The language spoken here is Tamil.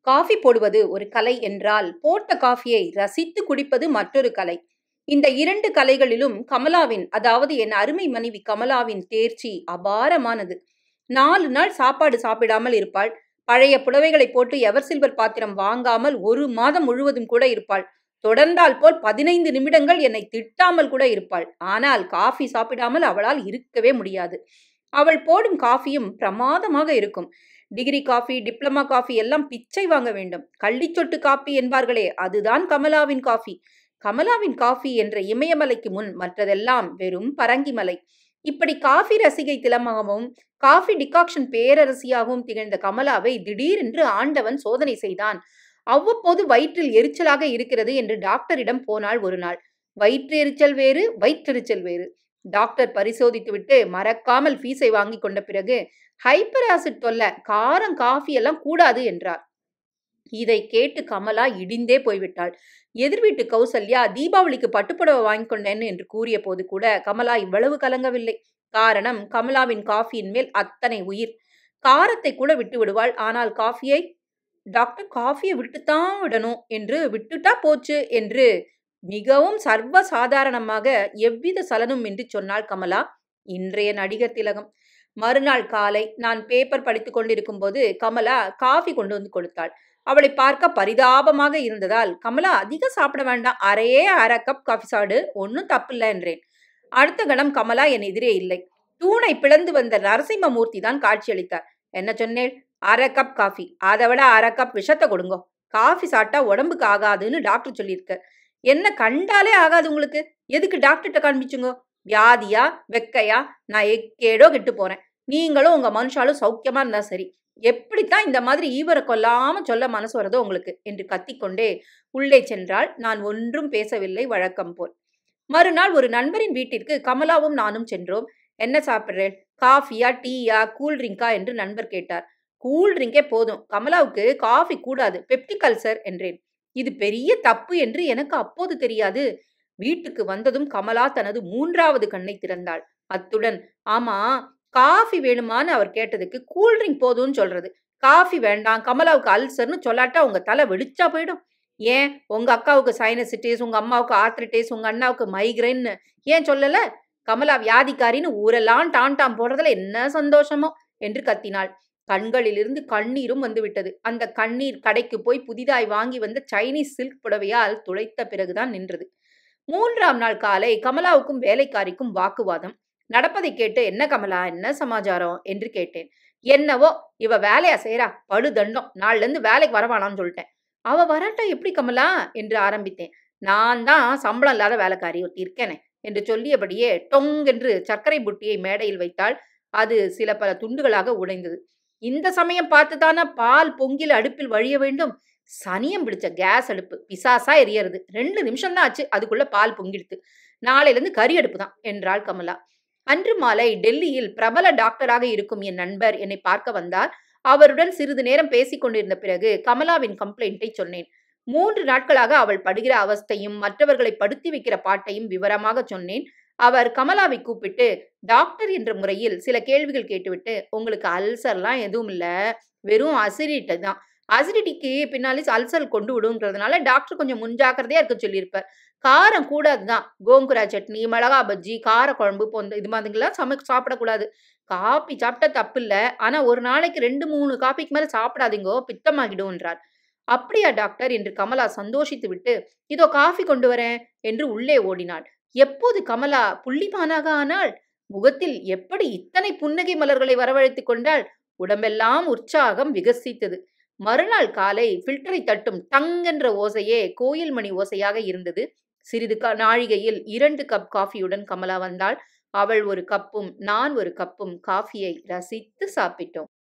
காஃபி போடுவது ஒரு கலை என்றால் போட்ட காஃபியை ரசித்து குடிப்பது மற்றொரு கலை இந்த இரண்டு கலைகளிலும் கமலாவின் அதாவது என் அருமை மனைவி கமலாவின் தேர்ச்சி அபாரமானது நாலு நாள் சாப்பாடு சாப்பிடாமல் இருப்பாள் பழைய புடவைகளை போட்டு எவர் சில்வர் பாத்திரம் வாங்காமல் ஒரு மாதம் முழுவதும் கூட இருப்பாள் தொடர்ந்தால் போல் பதினைந்து நிமிடங்கள் என்னை திட்டாமல் கூட இருப்பாள் ஆனால் காஃபி சாப்பிடாமல் அவளால் இருக்கவே முடியாது அவள் போடும் காஃபியும் பிரமாதமாக இருக்கும் டிகிரி காஃபி டிப்ளமா காஃபி எல்லாம் பிச்சை வாங்க வேண்டும் கள்ளிச்சொட்டு காப்பி என்பார்களே அதுதான் கமலாவின் காஃபி கமலாவின் காஃபி என்ற இமயமலைக்கு முன் மற்றதெல்லாம் வெறும் பரங்கிமலை இப்படி காஃபி ரசிகை திலமாகவும் காஃபி டிகாக்ஷன் பேரரசியாகவும் திகழ்ந்த கமலாவை திடீரென்று ஆண்டவன் சோதனை செய்தான் அவ்வப்போது வயிற்றில் எரிச்சலாக இருக்கிறது என்று டாக்டரிடம் போனாள் ஒரு நாள் வயிற்று எரிச்சல் வேறு வயிற்றெரிச்சல் வேறு டாக்டர் பரிசோதித்துவிட்டு மறக்காமல் ஃபீஸை வாங்கி கொண்ட பிறகு ஹைப்பர் ஆசிட் தொல்ல காரம் காஃபி எல்லாம் கூடாது என்றார் இதை கேட்டு கமலா இடிந்தே போய்விட்டாள் எதிர் வீட்டு கௌசல்யா தீபாவளிக்கு பட்டுப்புடவை வாங்கி கொண்டேன் என்று கூறிய போது கூட கமலா இவ்வளவு கலங்கவில்லை காரணம் கமலாவின் காஃபியின் மேல் அத்தனை உயிர் காரத்தை கூட விட்டு விடுவாள் ஆனால் காஃபியை டாக்டர் காஃபியை விட்டுத்தான் விடணும் என்று விட்டுட்டா போச்சு என்று மிகவும் சர்வ சாதாரணமாக எவ்வித சலனும் என்று சொன்னாள் கமலா இன்றைய நடிகர் திலகம் மறுநாள் காலை நான் பேப்பர் படித்துக் கொண்டிருக்கும் போது கமலா காஃபி கொண்டு வந்து கொடுத்தாள் அவளை பார்க்க பரிதாபமாக இருந்ததால் கமலா அதிகம் சாப்பிட வேண்டாம் அரையே அரை கப் காஃபி சாடு ஒன்றும் தப்பில்லை என்றேன் அடுத்த கணம் கமலா என் எதிரே இல்லை தூணை பிளந்து வந்த நரசிம்மமூர்த்தி தான் காட்சியளித்தார் என்ன சொன்னேன் அரை கப் காஃபி அதை விட அரை கப் விஷத்தை கொடுங்கோ காஃபி சாப்பிட்டா உடம்புக்கு ஆகாதுன்னு டாக்டர் சொல்லியிருக்க என்ன கண்டாலே ஆகாது உங்களுக்கு எதுக்கு டாக்டர்கிட்ட காண்பிச்சுங்கோ வியாதியா வெக்கையா நான் எக்கேடோ கெட்டு போறேன் நீங்களும் உங்க மனுஷாலும் சௌக்கியமா இருந்தா சரி எப்படித்தான் இந்த மாதிரி ஈவரை கொல்லாம சொல்ல மனசு வருதோ உங்களுக்கு என்று கத்திக்கொண்டே உள்ளே சென்றால் நான் ஒன்றும் பேசவில்லை வழக்கம் போல் மறுநாள் ஒரு நண்பரின் வீட்டிற்கு கமலாவும் நானும் சென்றோம் என்ன சாப்பிட்றேன் காஃபியா டீயா கூல் ட்ரிங்கா என்று நண்பர் கேட்டார் கூல் ட்ரிங்கே போதும் கமலாவுக்கு காஃபி கூடாது பெப்டிக் அல்சர் என்றேன் இது பெரிய தப்பு என்று எனக்கு அப்போது தெரியாது வீட்டுக்கு வந்ததும் கமலா தனது மூன்றாவது கண்ணை திறந்தாள் அத்துடன் ஆமா காஃபி வேணுமான்னு அவர் கேட்டதுக்கு கூல்ட்ரிங்க் போதும்னு சொல்றது காஃபி வேண்டாம் கமலாவுக்கு அல்சர்னு சொல்லாட்டா உங்க தலை வெடிச்சா போயிடும் ஏன் உங்க அக்காவுக்கு சைனசிட்டிஸ் உங்க அம்மாவுக்கு ஆர்த்ரிட்டிஸ் உங்க அண்ணாவுக்கு மைக்ரைன்னு ஏன் சொல்லல கமலா வியாதிக்காரின்னு ஊரெல்லாம் டான் டாம் போடுறதுல என்ன சந்தோஷமோ என்று கத்தினாள் கண்களிலிருந்து கண்ணீரும் வந்துவிட்டது அந்த கண்ணீர் கடைக்கு போய் புதிதாய் வாங்கி வந்த சைனீஸ் சில்க் புடவையால் துளைத்த பிறகுதான் நின்றது மூன்றாம் நாள் காலை கமலாவுக்கும் வேலைக்காரிக்கும் வாக்குவாதம் நடப்பதை கேட்டு என்ன கமலா என்ன சமாச்சாரம் என்று கேட்டேன் என்னவோ இவ வேலையா செய்யறா படு தண்டம் நாள்ல இருந்து வேலைக்கு வரவானான்னு சொல்லிட்டேன் அவ வராட்டா எப்படி கமலா என்று ஆரம்பித்தேன் நான் தான் சம்பளம் இல்லாத வேலைக்காரி ஒருத்தி இருக்கேனே என்று சொல்லியபடியே டொங் என்று சர்க்கரை புட்டியை மேடையில் வைத்தாள் அது சில பல துண்டுகளாக உடைந்தது இந்த சமயம் பார்த்துதானா பால் பொங்கில் அடுப்பில் வழிய வேண்டும் சனியம் பிடிச்ச கேஸ் அடுப்பு பிசாசா எரியறது ரெண்டு நிமிஷம் தான் ஆச்சு அதுக்குள்ள பால் பொங்கிடுத்து நாளையில இருந்து கறி அடுப்பு தான் என்றாள் கமலா அன்று மாலை டெல்லியில் பிரபல டாக்டராக இருக்கும் என் நண்பர் என்னை பார்க்க வந்தார் அவருடன் சிறிது நேரம் பேசிக் கொண்டிருந்த பிறகு கமலாவின் கம்ப்ளைண்ட்டை சொன்னேன் மூன்று நாட்களாக அவள் படுகிற அவஸ்தையும் மற்றவர்களை படுத்தி வைக்கிற பாட்டையும் விவரமாக சொன்னேன் அவர் கமலாவை கூப்பிட்டு டாக்டர் என்ற முறையில் சில கேள்விகள் கேட்டுவிட்டு உங்களுக்கு அல்சர்லாம் எதுவும் இல்லை வெறும் அசிடிட்டி தான் அசிடிட்டிக்கு பின்னாலே அல்சர் கொண்டு விடுங்கிறதுனால டாக்டர் கொஞ்சம் முன்ஜாக்கிரதையா இருக்க சொல்லியிருப்பார் காரம் கூடாது தான் கோங்குரா சட்னி மிளகா பஜ்ஜி கார குழம்பு போன்ற இது மாதிரிலாம் சமை சாப்பிடக்கூடாது காப்பி சாப்பிட்டா தப்பு இல்லை ஆனால் ஒரு நாளைக்கு ரெண்டு மூணு காப்பிக்கு மேலே சாப்பிடாதீங்கோ பித்தமாகிடும்ன்றார் அப்படியா டாக்டர் என்று கமலா சந்தோஷித்து விட்டு இதோ காஃபி கொண்டு வரேன் என்று உள்ளே ஓடினாள் எப்போது கமலா புள்ளிமானாக ஆனாள் முகத்தில் எப்படி இத்தனை புன்னகை மலர்களை வரவழைத்துக் கொண்டாள் உடம்பெல்லாம் உற்சாகம் விகசித்தது மறுநாள் காலை ஃபில்டரை தட்டும் டங் என்ற ஓசையே கோயில் மணி ஓசையாக இருந்தது சிறிது க நாழிகையில் இரண்டு கப் காஃபியுடன் கமலா வந்தாள் அவள் ஒரு கப்பும் நான் ஒரு கப்பும் காஃபியை ரசித்து சாப்பிட்டோம்